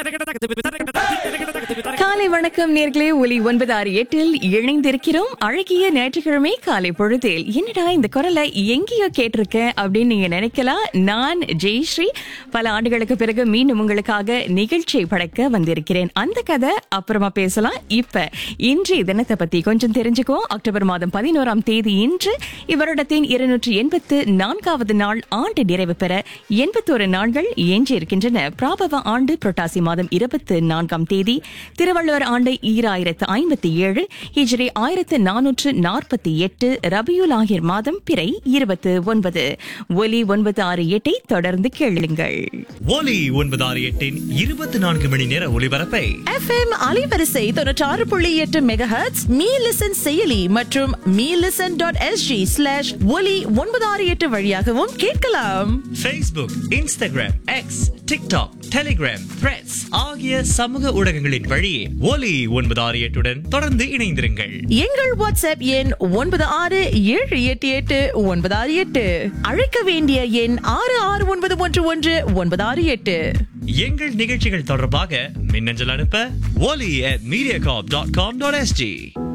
காலை வணக்கம் நேர்களே ஒலி ஒன்பது ஆறு எட்டில் இணைந்திருக்கிறோம் அழகிய ஞாயிற்றுக்கிழமை காலை பொழுதில் என்னடா இந்த குரலை எங்கேயோ கேட்டிருக்கேன் அப்படின்னு நீங்க நினைக்கலாம் நான் ஜெயஸ்ரீ பல ஆண்டுகளுக்கு பிறகு மீண்டும் உங்களுக்காக நிகழ்ச்சியை படைக்க வந்திருக்கிறேன் அந்த கதை அப்புறமா பேசலாம் இப்ப இன்றைய தினத்தை பத்தி கொஞ்சம் தெரிஞ்சுக்குவோம் அக்டோபர் மாதம் பதினோராம் தேதி இன்று இவருடத்தின் இருநூற்றி எண்பத்து நான்காவது நாள் ஆண்டு நிறைவு பெற எண்பத்தோரு நாட்கள் எஞ்சி இருக்கின்றன பிராபவ ஆண்டு புரட்டாசி மாதம் இருபத்து நான்காம் தேதி திருவள்ளுவர் ஆண்டு ஈராயிரத்து ஐம்பத்தி ஏழு ஹிஜ்ரி ஆயிரத்து நானூற்று நாற்பத்தி எட்டு ரபியுல் ஆகிர் மாதம் பிறை இருபத்து ஒன்பது ஒலி ஒன்பது ஆறு எட்டை தொடர்ந்து கேளுங்கள் ஒலி ஒன்பது ஆறு எட்டின் இருபத்தி நான்கு மணி நேர ஒளிபரப்பை எஃப்எம் அலைவரிசை தொண்ணூற்றாறு புள்ளி எட்டு மெகாஹெட்ஸ் மீ லிசன் செயலி மற்றும் me listen dot SG slash ஒலி ஒன்பது ஆறு எட்டு வழியாகவும் கேட்கலாம் Facebook Instagram X TikTok Telegram Threads ஆகிய சமூக ஊடகங்களின் வழியே ஒலி ஒன்பது ஆறு எட்டுடன் தொடர்ந்து இணைந்திருங்கள் எங்கள் வாட்ஸ்அப் எண் ஒன்பது ஆறு ஏழு எட்டு எட்டு ஒன்பது ஆறு எட்டு அழைக்க வேண்டிய எண் ஆறு ஆறு ஒன்பது ஒன்று ஒன்று ஒன்பது ஆறு எட்டு எங்கள் நிகழ்ச்சிகள் தொடர்பாக மின்னஞ்சல் அனுப்ப ஒலி at mediacorp.com.sg